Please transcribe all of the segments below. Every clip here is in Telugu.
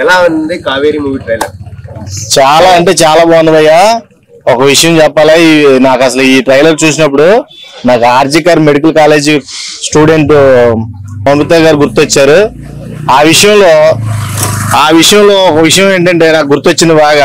ఎలా ఉంది కావేరి మూవీ ట్రైలర్ చాలా అంటే చాలా బాగుంది భయ్య ఒక విషయం చెప్పాలా ఈ నాకు అసలు ఈ ట్రైలర్ చూసినప్పుడు నాకు RG Kar medical college student Mamata గారు గుర్తొచ్చారు ఆ విషయంలో ఆ విషయంలో ఒక విషయం ఏంటంటే నాకు గుర్తొచ్చింది బాగా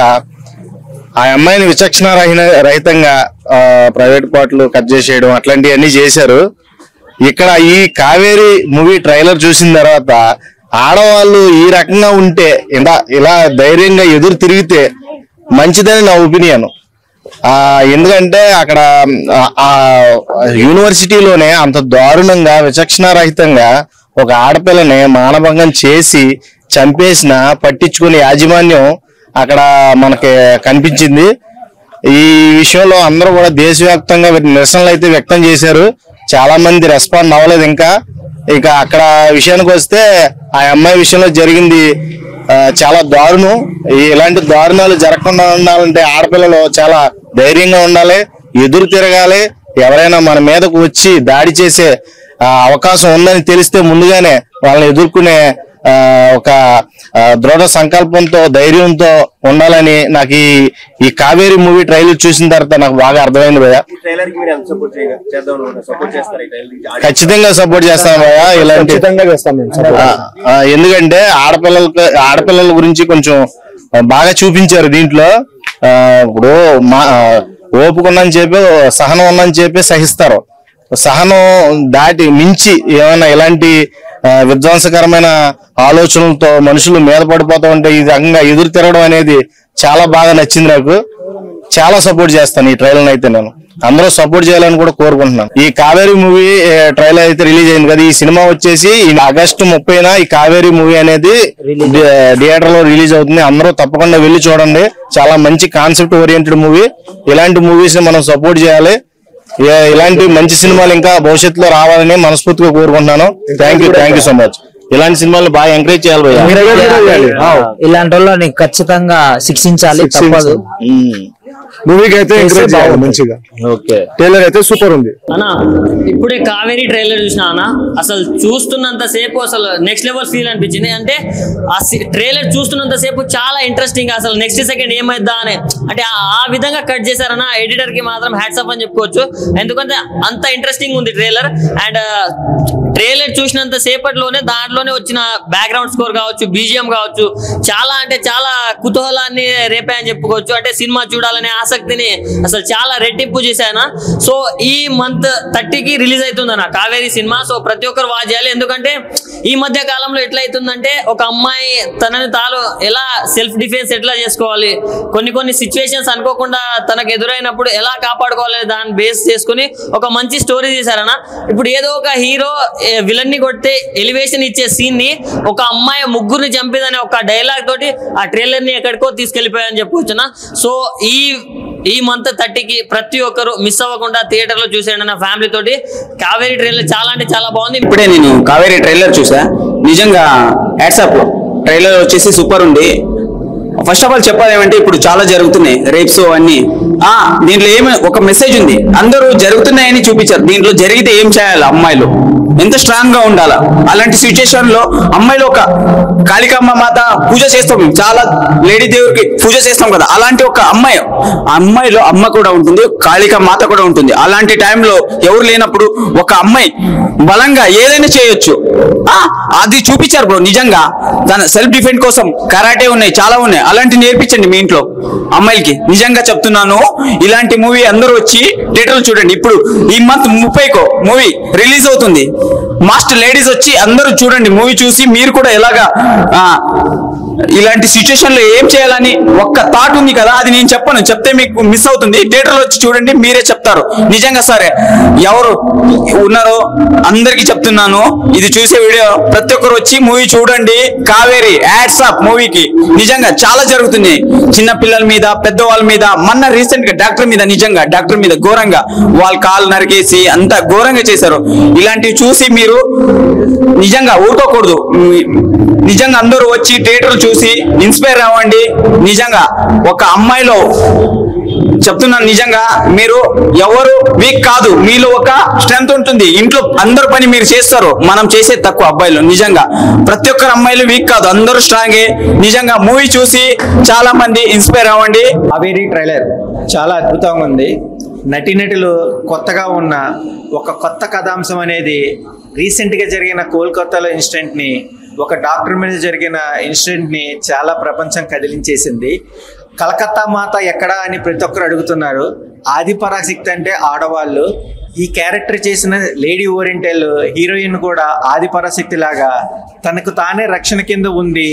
ఆ అమ్మాయిని విచక్షణ రహిత రహితంగా ప్రైవేట్ పాటలు కట్ చేసేయడం అట్లాంటివన్నీ చేశారు ఇక్కడ ఈ కావేరి మూవీ ట్రైలర్ చూసిన తర్వాత ఆడవాళ్ళు ఈ రకంగా ఉంటే ఇలా ఇలా ధైర్యంగా ఎదురు తిరిగితే మంచిదని నా ఒపీనియన్ ఆ ఎందుకంటే అక్కడ ఆ, ఆ యూనివర్సిటీలోనే అంత దారుణంగా విచక్షణ రహితంగా ఒక ఆడపిల్లని మానభంగం చేసి చంపేసిన పట్టించుకునే యాజమాన్యం అక్కడ మనకి కనిపించింది ఈ విషయంలో అందరూ కూడా దేశవ్యాప్తంగా నిరసనలు అయితే వ్యక్తం చేశారు చాలా మంది రెస్పాండ్ అవ్వలేదు ఇంకా ఇక అక్కడ విషయానికి వస్తే ఆ అమ్మాయి విషయంలో జరిగింది ఆ, చాలా దారుణం ఈ- ఇలాంటి దారుణాలు జరగకుండా ఉండాలంటే ఆడపిల్లలు చాలా ధైర్యంగా ఉండాలి ఎదురు తిరగాలి ఎవరైనా మన మీదకు వచ్చి దాడి చేసే ఆ, అవకాశం ఉందని తెలిస్తే ముందుగానే వాళ్ళని ఎదుర్కొనే ఆ, ఒక ఆ, దృఢ సంకల్పంతో ధైర్యంతో ఉండాలని నాకు ఈ ఈ కావేరి మూవీ ట్రైలర్ చూసిన తర్వాత నాకు బాగా అర్థమైంది భయ్య ఈ ట్రైలర్ కి మీరు ఎంత సపోర్ట్ చేద్దాం అనుకుంటున్నారు సపోర్ట్ చేస్తారు ఈ ట్రైలర్ కి ఖచ్చితంగా సపోర్ట్ చేస్తాను భయ్య ఇలాంటి ఖచ్చితంగా చేస్తాం మేము support. ఆ, ఆ, ఎందుకంటే ఆడపిల్లలకి ఆడపిల్లల గురించి కొంచెం బాగా చూపించారు దీంట్లో ఆ, ఇప్పుడు మా ఆ, ఓపిక ఉందని చెప్పి సహనం ఉందని చెప్పి సహిస్తారు సహనం దాటి మించి ఏమైనా ఇలాంటి ఆ, విధ్వంసకరమైన ఆలోచనలతో మనుషులు మీద పడిపోతూ ఉంటే ఈ రకంగా ఎదురు తిరగడం అనేది చాలా బాగా నచ్చింది నాకు చాలా సపోర్ట్ చేస్తాను ఈ ట్రైలర్ అయితే నేను అందరూ సపోర్ట్ చేయాలని కూడా కోరుకుంటున్నాను ఈ కావేరి మూవీ ట్రైలర్ అయితే రిలీజ్ అయింది కదా ఈ సినిమా వచ్చేసి ఈ ఆగస్టు ముప్పైన ఈ కావేరి మూవీ అనేది థియేటర్ లో రిలీజ్ అవుతుంది అందరూ తప్పకుండా వెళ్ళి చూడండి చాలా మంచి కాన్సెప్ట్ ఓరియంటెడ్ మూవీ ఇలాంటి మూవీస్ ని మనం సపోర్ట్ చేయాలి ఏ- ఇలాంటి మంచి సినిమాలు ఇంకా భవిష్యత్తులో రావాలని మనస్ఫూర్తిగా కోరుకుంటున్నాను thank you thank you so much ఇలాంటి సినిమాలు బాగా ఎంకరేజ్ చేయాలి భయ్యా. ఇలాంటి వాళ్ళని ఖచ్చితంగా శిక్షించాలి తప్పదు మ్మ్. మూవీకి అయితే ఎంకరేజ్ చేయాలి మంచిగా ఓకే ట్రైలర్ అయితే సూపర్ ఉంది అన్నా ఇప్పుడే కావేరీ ట్రైలర్ చూసిన అన్న అసలు చూస్తున్నంత సేపు అసలు నెక్స్ట్ లెవెల్ ఫీల్ అనిపించింది అంటే ఆ ట్రైలర్ చూస్తున్నంత సేపు చాలా ఇంట్రెస్టింగ్ అసలు నెక్స్ట్ సెకండ్ ఏమైద్దా అని అంటే ఆ- ఆ విధంగా కట్ చేశారన్న ఎడిటర్ కి మాత్రం హ్యాట్స్ అప్ అని చెప్పుకోవచ్చు ఎందుకంటే అంత ఇంట్రెస్టింగ్ ఉంది ట్రైలర్ అండ్ ట్రైలర్ చూసినంత సేపట్లోనే దాంట్లోనే వచ్చిన బ్యాక్గ్రౌండ్ స్కోర్ కావచ్చు బీజిఎం కావచ్చు చాలా అంటే చాలా కుతూహలాన్ని రేపే అని చెప్పుకోవచ్చు అంటే సినిమా చూడాలనే ఆసక్తిని అసలు చాలా రెట్టింపు చేశాను సో ఈ మంత్ థర్టీకి రిలీజ్ అవుతుందన్న కావేరీ సినిమా సో ప్రతి ఒక్కరు వాచ్ చేయాలి ఎందుకంటే ఈ మధ్య కాలంలో ఎట్లా అవుతుందంటే ఒక అమ్మాయి తనని తాను ఎలా సెల్ఫ్ డిఫెన్స్ ఎట్లా చేసుకోవాలి కొన్ని కొన్ని సిచ్యువేషన్స్ అనుకోకుండా తనకు ఎదురైనప్పుడు ఎలా కాపాడుకోవాలి దాన్ని బేస్ చేసుకుని ఒక మంచి స్టోరీ చేశారన్న ఇప్పుడు ఏదో ఒక హీరో విలన్ ని కొడితే ఎలివేషన్ ఇచ్చే సీన్ ని ఒక అమ్మాయి ముగ్గురిని చంపేదనే ఒక డైలాగ్ తోటి ఆ ట్రైలర్ ని ఎక్కడికో తీసుకెళ్లిపోయాయని చెప్పవచ్చున సో ఈ ఈ మంత్ థర్టీకి ప్రతి ఒక్కరు మిస్ అవ్వకుండా థియేటర్ లో చూసేయండి నా ఫ్యామిలీ తోటి కావేరీ ట్రైలర్ చాలా అంటే చాలా బాగుంది ఇప్పుడే నేను కావేరీ ట్రైలర్ చూసా నిజంగా యాడ్సాప్ ట్రైలర్ వచ్చేసి సూపర్ ఉంది ఫస్ట్ ఆఫ్ ఆల్ చెప్పాలి ఏమంటే ఇప్పుడు చాలా జరుగుతున్నాయి రేప్స్ అన్ని ఆ దీంట్లో ఏమి ఒక మెసేజ్ ఉంది అందరూ జరుగుతున్నాయని చూపించారు దీంట్లో జరిగితే ఏం చేయాలి అమ్మాయిలు ఎంత స్ట్రాంగ్ గా ఉండాలా అలాంటి సిచ్యుయేషన్ లో అమ్మాయిలు ఒక కాళికమ్మ మాత పూజ చేస్తాం మేము. చాలా లేడీ దేవుడికి పూజ చేస్తాం కదా అలాంటి ఒక అమ్మాయి ఆ అమ్మాయిలో అమ్మ కూడా ఉంటుంది కాళిక మాత కూడా ఉంటుంది అలాంటి టైంలో ఎవరు లేనప్పుడు ఒక అమ్మాయి బలంగా ఏదైనా చేయొచ్చు ఆ, అది చూపించారు బ్రో నిజంగా తన సెల్ఫ్ డిఫెండ్ కోసం కరాటే ఉన్నాయి చాలా ఉన్నాయి అలాంటి నేర్పించండి మీ ఇంట్లో అమ్మాయిలకి నిజంగా చెప్తున్నాను ఇలాంటి మూవీ అందరూ వచ్చి థియేటర్లు చూడండి ఇప్పుడు ఈ మంత్ ముప్పైకో మూవీ రిలీజ్ అవుతుంది మాస్టర్ లేడీస్ వచ్చి అందరూ చూడండి మూవీ చూసి మీరు కూడా ఎలాగా ఆ, ఇలాంటి సిచ్యుయేషన్ లో ఏం చేయాలని ఒక్క థాట్ ఉంది కదా అది నేను చెప్పను చెప్తే మీకు మిస్ అవుతుంది థియేటర్ లో వచ్చి చూడండి మీరే చెప్తారు నిజంగా సరే ఎవరు ఉన్నారో అందరికి చెప్తున్నాను ఇది చూసే వీడియో ప్రతి ఒక్కరు వచ్చి మూవీ చూడండి కావేరి యాడ్స్ ఆఫ్ మూవీకి నిజంగా చాలా జరుగుతుంది చిన్న పిల్లల మీద పెద్దవాళ్ళ మీద మొన్న రీసెంట్ గా డాక్టర్ మీద నిజంగా డాక్టర్ మీద ఘోరంగా వాళ్ళ కాలు నరికేసి అంత ఘోరంగా చేశారు ఇలాంటివి చూసి మీరు నిజంగా ఊరుకోకూడదు మీ- నిజంగా అందరూ వచ్చి థియేటర్ చూసి ఇన్స్పైర్ అవ్వండి నిజంగా ఒక అమ్మాయిలో చెప్తున్నాను నిజంగా మీరు ఎవరు వీక్ కాదు మీలో ఒక స్ట్రెంత్ ఉంటుంది ఇంట్లో అందరు పని మీరు చేస్తారు మనం చేసే తక్కువ అబ్బాయిలు నిజంగా ప్రతి ఒక్కరు అమ్మాయిలు వీక్ కాదు అందరూ స్ట్రాంగే నిజంగా మూవీ చూసి చాలా మంది ఇన్స్పైర్ అవ్వండి కావేరి ట్రైలర్ చాలా అద్భుతంగా ఉంది నటినటులు కొత్తగా ఉన్న ఒక కొత్త కథాంశం అనేది రీసెంట్గా జరిగిన కోల్కతాలో ఇన్సిడెంట్ని ఒక డాక్టర్ మీద జరిగిన ఇన్సిడెంట్ని చాలా ప్రపంచం కదిలించేసింది కలకత్తా మాత ఎక్కడా అని ప్రతి ఒక్కరు అడుగుతున్నారు ఆది పరాశక్తి అంటే ఆడవాళ్ళు ఈ క్యారెక్టర్ చేసిన లేడీ ఓరియంటల్ హీరోయిన్ కూడా ఆది పరాశక్తి లాగా తనకు తానే రక్షణ కింద ఉంది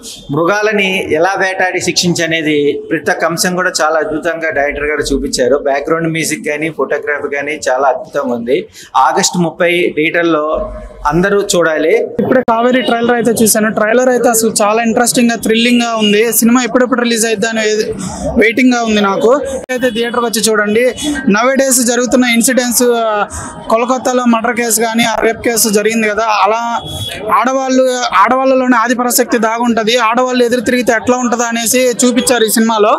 మృగాలని ఎలా వేటాడి శిక్షించనేది ప్రతి ఒక్క అంశం కూడా చాలా అద్భుతంగా డైరెక్టర్ గారు చూపించారు బ్యాక్గ్రౌండ్ మ్యూజిక్ కానీ ఫోటోగ్రఫీ కానీ చాలా అద్భుతంగా ఉంది ఆగస్ట్ ముప్పై థియేటర్లో అందరూ చూడాలి ఇప్పుడే కావేరీ ట్రైలర్ అయితే చూశాను ట్రైలర్ అయితే అసలు చాలా ఇంట్రెస్టింగ్ గా థ్రిల్లింగ్ గా ఉంది సినిమా ఎప్పుడెప్పుడు రిలీజ్ అయిద్దా అని వెయిటింగ్ గా ఉంది నాకు అయితే థియేటర్ వచ్చి చూడండి నవే డేస్ జరుగుతున్న ఇన్సిడెంట్స్ కోల్కతాలో మర్డర్ కేసు కానీ ఆ రేప్ కేసు జరిగింది కదా అలా ఆడవాళ్ళు ఆడవాళ్ళలోనే ఆది పరాశక్తి దాగుంటది ఆడవాళ్ళు ఎదురు తిరిగితే ఎట్లా ఉంటుందా అనేసి చూపించారు ఈ సినిమాలో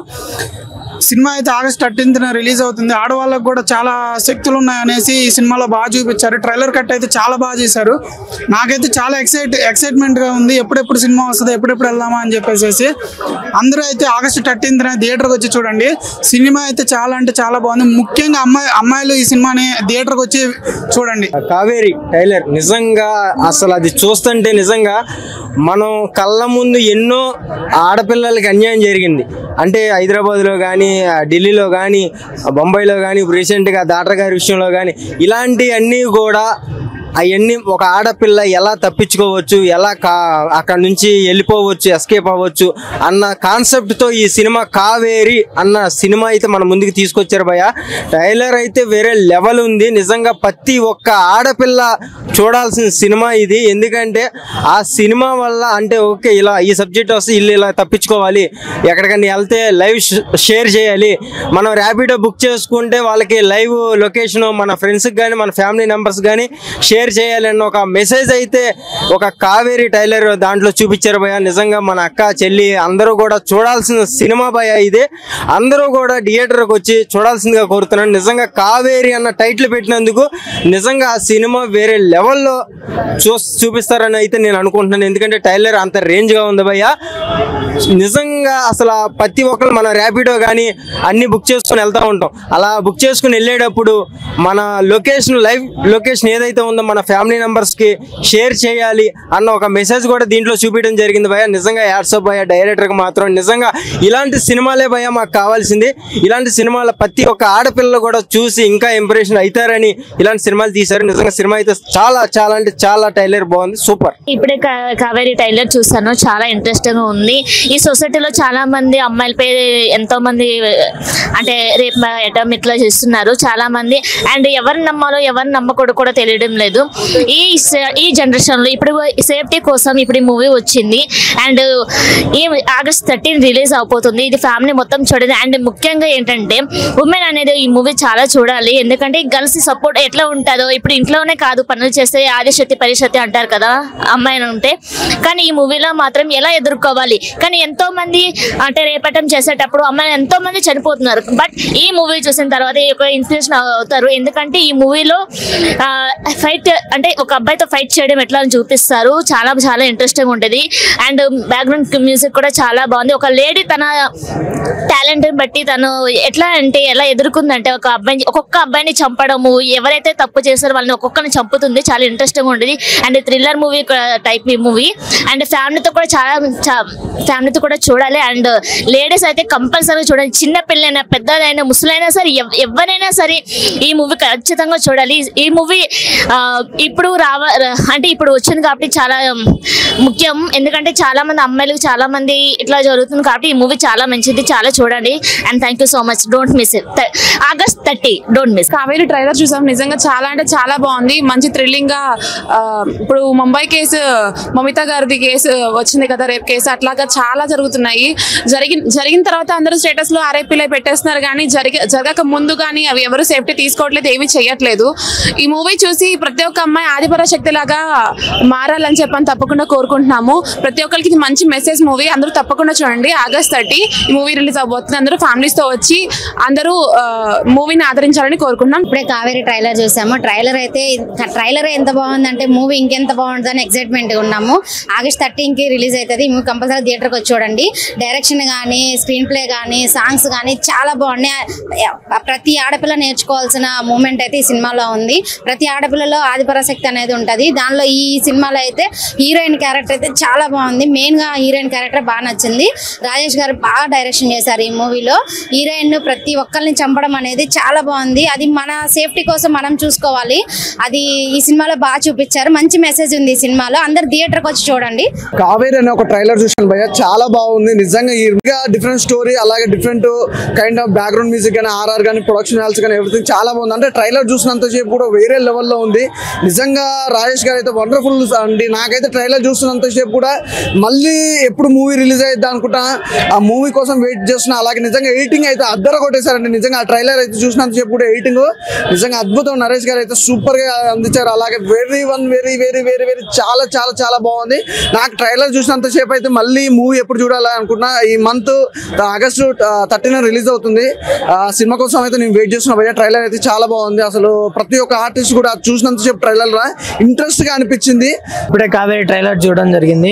సినిమా అయితే ఆగస్ట్ థర్టీన్త్ రిలీజ్ అవుతుంది ఆడవాళ్ళకు కూడా చాలా శక్తులు ఉన్నాయనేసి ఈ సినిమాలో బాగా చూపించారు ట్రైలర్ కట్ అయితే చాలా బాగా చేశారు నాకైతే చాలా ఎక్సైట్ ఎక్సైట్మెంట్ గా ఉంది ఎప్పుడెప్పుడు సినిమా వస్తుంది ఎప్పుడెప్పుడు వెళ్దామా అని చెప్పేసి అందరూ అయితే ఆగస్ట్ థర్టీన్త్ థియేటర్కి వచ్చి చూడండి సినిమా అయితే చాలా అంటే చాలా బాగుంది ముఖ్యంగా అమ్మాయి అమ్మాయిలు ఈ సినిమాని థియేటర్కి వచ్చి చూడండి కావేరి టైలర్ నిజంగా అసలు అది చూస్తుంటే నిజంగా మనం కళ్ళ ముందు ఎన్నో ఆడపిల్లలకి అన్యాయం జరిగింది అంటే హైదరాబాద్లో కానీ ఢిల్లీలో కానీ బొంబాయిలో కానీ ఇప్పుడు రీసెంట్గా డాక్టర్ గారి విషయంలో కానీ ఇలాంటివన్నీ కూడా అవన్నీ ఒక ఆడపిల్ల ఎలా తప్పించుకోవచ్చు ఎలా కా అక్కడ నుంచి వెళ్ళిపోవచ్చు ఎస్కేప్ అవ్వచ్చు అన్న కాన్సెప్ట్తో ఈ సినిమా కావేరి అన్న సినిమా అయితే మన ముందుకు తీసుకొచ్చారు భయ టైలర్ అయితే వేరే లెవెల్ ఉంది నిజంగా ప్రతి ఒక్క ఆడపిల్ల చూడాల్సిన సినిమా ఇది ఎందుకంటే ఆ సినిమా వల్ల అంటే ఓకే ఇలా ఈ సబ్జెక్ట్ వస్తే ఇల్లు ఇలా తప్పించుకోవాలి ఎక్కడికైనా వెళ్తే లైవ్ షేర్ చేయాలి మనం ర్యాపిడో బుక్ చేసుకుంటే వాళ్ళకి లైవ్ లొకేషన్ మన ఫ్రెండ్స్కి కానీ మన ఫ్యామిలీ మెంబర్స్ కానీ షేర్ చేయాలన్న ఒక మెసేజ్ అయితే ఒక కావేరి టైలర్ దాంట్లో చూపించారు భయ నిజంగా మన అక్క చెల్లి అందరూ కూడా చూడాల్సిన సినిమా భయ ఇది అందరూ కూడా థియేటర్కి వచ్చి చూడాల్సిందిగా కోరుతున్నాను నిజంగా కావేరి అన్న టైటిల్ పెట్టినందుకు నిజంగా ఆ సినిమా వేరే లెవెల్లో చూ చూపిస్తారని అయితే నేను అనుకుంటున్నాను ఎందుకంటే టైలర్ అంత రేంజ్గా ఉంది భయ్య నిజంగా అసలు ఆ ప్రతి ఒక్కరు మన ర్యాపిడో కానీ అన్ని బుక్ చేసుకొని వెళ్తూ ఉంటాం అలా బుక్ చేసుకుని వెళ్ళేటప్పుడు మన లొకేషన్ లైవ్ లొకేషన్ ఏదైతే ఉందో మన ఫ్యామిలీ మెంబర్స్కి షేర్ చేయాలి అన్న ఒక మెసేజ్ కూడా దీంట్లో చూపించడం జరిగింది భయ నిజంగా యాడ్సప్ భయ డైరెక్టర్కి మాత్రం నిజంగా ఇలాంటి సినిమాలే భయ మాకు కావాల్సింది ఇలాంటి సినిమాల ప్రతి ఒక్క ఆడపిల్లలు కూడా చూసి ఇంకా ఇంప్రెషన్ అవుతారని ఇలాంటి సినిమాలు తీశారు నిజంగా సినిమా అయితే చాలా చాలా అంటే చాలా టైలర్ బాగుంది సూపర్ ఇప్పుడే కా- కావేరి టైలర్ చూసాను చాలా ఇంట్రెస్టింగ్ ఉంది ఈ సొసైటీలో చాలా మంది అమ్మాయిలపై ఎంతో మంది అంటే రేపు ఎటం ఇట్లా చేస్తున్నారు చాలా మంది అండ్ ఎవరిని నమ్మాలో ఎవరిని నమ్మకూడదు కూడా తెలియడం లేదు ఈ స- ఈ జనరేషన్ లో ఇప్పుడు సేఫ్టీ కోసం ఇప్పుడు ఈ మూవీ వచ్చింది అండ్ ఈ ఆగస్ట్ థర్టీన్ రిలీజ్ అవబోతుంది ఇది ఫ్యామిలీ మొత్తం చూడాలి అండ్ ముఖ్యంగా ఏంటంటే ఉమెన్ అనేది ఈ మూవీ చాలా చూడాలి ఎందుకంటే గర్ల్స్ సపోర్ట్ ఎట్లా ఉంటుందో ఇప్పుడు ఇంట్లోనే కాదు పనులు చేస్తే ఆదిశక్తి పరిశక్తి అంటారు కదా అమ్మాయిని ఉంటే కానీ ఈ మూవీలో మాత్రం ఎలా ఎదుర్కోవాలి కానీ ఎంతో మంది అంటే రేపటం చేసేటప్పుడు అమ్మాయిలు ఎంతో మంది చనిపోతున్నారు బట్ ఈ మూవీ చూసిన తర్వాత ఈ యొక్క ఇన్స్పిరేషన్ అవుతారు ఎందుకంటే ఈ మూవీలో ఫైట్ అంటే ఒక అబ్బాయితో ఫైట్ చేయడం ఎట్లా అని చూపిస్తారు చాలా చాలా ఇంట్రెస్టింగ్ ఉంటుంది అండ్ బ్యాక్గ్రౌండ్ మ్యూజిక్ కూడా చాలా బాగుంది ఒక లేడీ తన టాలెంట్ బట్టి తను ఎట్లా అంటే ఎలా ఎదుర్కొందంటే ఒక అబ్బాయిని ఒక్కొక్క అబ్బాయిని చంపడము ఎవరైతే తప్పు చేస్తారో వాళ్ళని ఒక్కొక్కరిని చంపుతుంది చాలా ఇంట్రెస్టింగ్ ఉంటుంది and thriller movie type movie and ఫ్యామిలీతో కూడా చాలా ఫ్యామిలీతో కూడా చూడాలి అండ్ లేడీస్ అయితే కంపల్సరీ చూడాలి చిన్న పిల్లైనా పెద్దదైనా ముసలైనా సరే ఎవ్- ఎవరైనా సరే ఈ మూవీ ఖచ్చితంగా చూడాలి ఈ మూవీ ఇప్పుడు రావ అంటే ఇప్పుడు వచ్చింది కాబట్టి చాలా ముఖ్యం ఎందుకంటే చాలా మంది అమ్మాయిలకు చాలా మంది ఇట్లా జరుగుతుంది కాబట్టి ఈ మూవీ చాలా మంచిది చాలా చూడండి and thank you so much don't miss it August thirty don't miss Kaveri trailer చూసాం నిజంగా చాలా అంటే చాలా బాగుంది మంచి థ్రిల్లింగ్ గా ఆ, ఇప్పుడు ముంబై కేసు మమితా గారిది కేసు వచ్చింది కదా రేపు కేసు అట్లాగా చాలా జరుగుతున్నాయి జరిగాయి జరిగిన జరిగిన తర్వాత అందరూ స్టేటస్ లో ఆర్ఐపీలో పెట్టేస్తున్నారు కానీ జరిగ జరగక ముందు కానీ అవి ఎవరు సేఫ్టీ తీసుకోవట్లేదు ఏమీ చేయట్లేదు ఈ మూవీ చూసి ప్రతి ఒక్క అమ్మాయి ఆదిపర శక్తి లాగా మారాలని చెప్పని తప్పకుండా కోరుకుంటున్నాము ప్రతి ఒక్కరికి ఇది మంచి మెసేజ్ మూవీ అందరూ తప్పకుండా చూడండి ఆగస్ట్ థర్టీ ఈ మూవీ రిలీజ్ అవబోతుంది అందరూ families తో వచ్చి అందరూ మూవీని ఆదరించాలని కోరుకుంటున్నాం ఇప్పుడే కావేరి ట్రైలర్ చూసాము ట్రైలర్ అయితే ట్రైలర్ ఎంత బాగుందంటే మూవీ ఇంకెంత బాగుంటుందని ఎక్సైట్మెంట్ ఉన్నాము ఆగస్ట్ థర్టీన్ కి రిలీజ్ అవుతుంది ఈ మూవీ కంపల్సరీ థియేటర్కి వచ్చి చూడండి డైరెక్షన్ కానీ స్క్రీన్ ప్లే కానీ సాంగ్స్ కానీ చాలా బాగున్నాయి ఆ ప్రతి ఆడపిల్ల నేర్చుకోవాల్సిన మూమెంట్ అయితే ఈ సినిమాలో ఉంది ప్రతి ఆడపిల్లలో ఆదిపరాశక్తి అనేది ఉంటుంది దానిలో ఈ సినిమాలో అయితే హీరోయిన్ క్యారెక్టర్ అయితే చాలా బాగుంది మెయిన్ గా హీరోయిన్ క్యారెక్టర్ బాగా నచ్చింది రాజేష్ గారు బాగా డైరెక్షన్ చేశారు ఈ మూవీలో హీరోయిన్ ప్రతి ఒక్కరిని చంపడం అనేది చాలా బాగుంది అది మన సేఫ్టీ కోసం మనం చూసుకోవాలి అది ఈ సినిమాలో బాగా చూపించారు మంచి మెసేజ్ ఉంది ఈ సినిమాలో అందరు థియేటర్కి వచ్చి చూడండి కావేరి అనే ఒక ట్రైలర్ చూసాను భయ్య చాలా బాగుంది నిజంగా ఇంకా డిఫరెంట్ స్టోరీ అలాగే different kind of background music కానీ ఆర్ఆర్ కానీ ప్రొడక్షన్ హాల్స్ కానీ ఎవ్రీథింగ్ చాలా బాగుంది అంటే ట్రైలర్ చూసినంత సేపు కూడా వేరే లెవెల్లో ఉంది నిజంగా రాజేష్ గారు అయితే వండర్ఫుల్ అండి నాకైతే ట్రైలర్ చూస్తున్నంత సేపు కూడా మళ్ళీ ఎప్పుడు మూవీ రిలీజ్ అయిద్దా అనుకుంటా ఆ మూవీ కోసం వెయిట్ చేస్తున్నా అలాగే నిజంగా ఎయిటింగ్ అయితే అద్దర కొట్టేశారండి నిజంగా ఆ ట్రైలర్ అయితే చూసినంత సేపు కూడా ఎయిటింగ్ నిజంగా అద్భుతం నరేష్ గారు అయితే సూపర్ గా అందించారు అలాగే very one very very very very చాలా చాలా చాలా బాగుంది నాకు ట్రైలర్ చూసినంత సేపు అయితే మళ్ళీ మూవీ ఎప్పుడు చూడాలి అనుకుంటున్నా ఈ మంత్ ఆగస్టు థర్టీన్ రిలీజ్ అవుతుంది ఆ సినిమా కోసం అయితే నేను వెయిట్ చేస్తున్నా భయ్య ట్రైలర్ అయితే చాలా బాగుంది అసలు ప్రతి ఒక్క ఆర్టిస్ట్ కూడా అది చూసినంత సేపు ట్రైలర్ ఇంట్రెస్ట్ గా అనిపించింది ఇప్పుడే కావేరి ట్రైలర్ చూడడం జరిగింది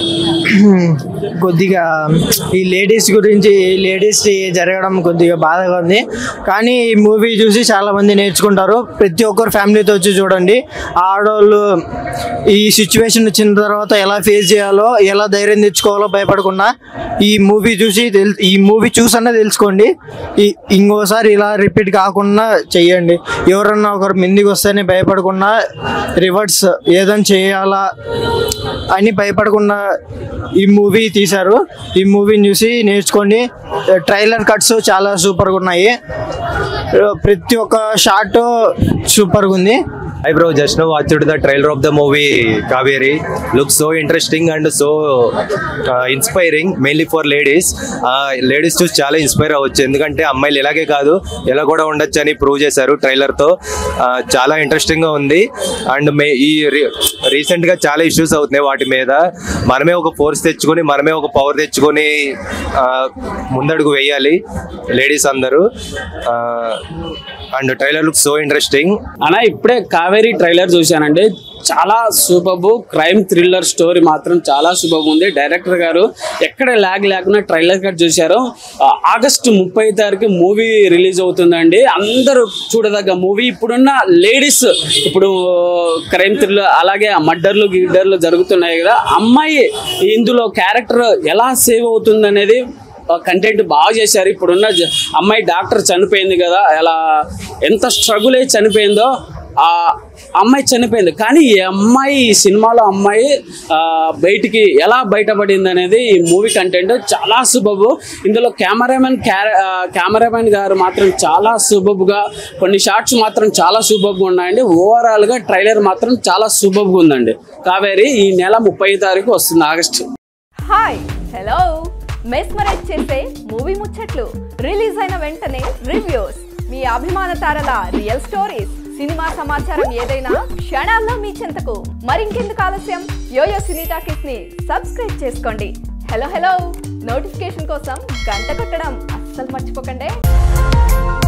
కొద్దిగా ఈ లేడీస్ గురించి లేడీస్ జరగడం కొద్దిగా బాధగా ఉంది కానీ ఈ మూవీ చూసి చాలా మంది నేర్చుకుంటారు ప్రతి ఒక్కరు ఫ్యామిలీతో వచ్చి చూడండి ఆడవాళ్ళు ఈ సిచ్యువేషన్ వచ్చిన తర్వాత ఎలా ఫేస్ చేయాలో ఎలా ధైర్యం తెచ్చుకోవాలో భయపడకుండా ఈ మూవీ చూసి తెల్- ఈ మూవీ చూసన్నా తెలుసుకోండి ఈ ఇంకోసారి ఇలా రిపీట్ కాకుండా చెయ్యండి ఎవరన్నా ఒకరు మిందికి వస్తేనే భయపడకుండా రివర్స్ ఏదైనా చేయాలా అని భయపడకుండా ఈ మూవీ తీశారు ఈ మూవీని చూసి నేర్చుకోండి ట్రైలర్ కట్స్ చాలా సూపర్గా ఉన్నాయి ప్రతి ఒక్క షాట్ సూపర్గా ఉంది Hi bro, just now watched the trailer of the movie Kaveri. Looks so interesting and so uh, inspiring, mainly for ladies. Ladies చూసి చాలా ఇన్స్పైర్ అవ్వచ్చు ఎందుకంటే అమ్మాయిలు ఇలాగే కాదు ఎలా కూడా ఉండొచ్చు అని ప్రూవ్ చేశారు ట్రైలర్తో చాలా ఇంట్రెస్టింగ్గా ఉంది అండ్ మే ఈ రీసెంట్గా చాలా ఇష్యూస్ అవుతున్నాయి వాటి మీద మనమే ఒక ఫోర్స్ తెచ్చుకొని మనమే ఒక పవర్ తెచ్చుకొని ఆ, ముందడుగు వేయాలి లేడీస్ అందరూ and trailer look so interesting అన్న ఇప్పుడే కావేరీ ట్రైలర్ చూశానండి చాలా సూపర్ క్రైమ్ థ్రిల్లర్ స్టోరీ మాత్రం చాలా సూపర్ ఉంది డైరెక్టర్ గారు ఎక్కడ ల్యాగ్ లేకుండా ట్రైలర్ కట్ చూశారు ఆ, ఆగస్టు ముప్పై తారీఖు మూవీ రిలీజ్ అవుతుందండి అందరూ చూడదగ్గ మూవీ ఇప్పుడున్న లేడీస్ ఇప్పుడు క్రైమ్ థ్రిల్లర్ అలాగే మర్డర్లు గిడ్డర్లు జరుగుతున్నాయి కదా అమ్మాయి ఇందులో క్యారెక్టర్ ఎలా సేవ్ అవుతుంది అనేది కంటెంట్ బాగా చేశారు ఇప్పుడున్న జ- అమ్మాయి డాక్టర్ చనిపోయింది కదా ఎలా ఎంత స్ట్రగుల్ అయి చనిపోయిందో ఆ అమ్మాయి చనిపోయింది కానీ ఈ అమ్మాయి ఈ సినిమాలో అమ్మాయి ఆ, బయటికి ఎలా బయటపడింది అనేది ఈ మూవీ కంటెంట్ చాలా సుబబు ఇందులో కెమెరామెన్ కెమెరామెన్ గారు మాత్రం చాలా సుబబుగా కొన్ని షార్ట్స్ మాత్రం చాలా సుబబుగా ఉన్నాయండి ఓవరాల్గా ట్రైలర్ మాత్రం చాలా సుబబుగా ఉందండి కావేరి ఈ నెల ముప్పై తారీఖు వస్తుంది ఆగస్టు హాయ్ హలో మెస్మరైజ్ చేసే మూవీ ముచ్చట్లు రిలీజ్ అయిన వెంటనే రివ్యూస్ మీ అభిమాన తారల రియల్ స్టోరీస్ సినిమా సమాచారం ఏదైనా క్షణాల్లో మీ చెంతకు మరింకెందుకు ఆలస్యం యోయో సినీ టాకీస్ ని సబ్స్క్రైబ్ చేసుకోండి హలో హలో నోటిఫికేషన్ కోసం గంట కొట్టడం అస్సలు మర్చిపోకండి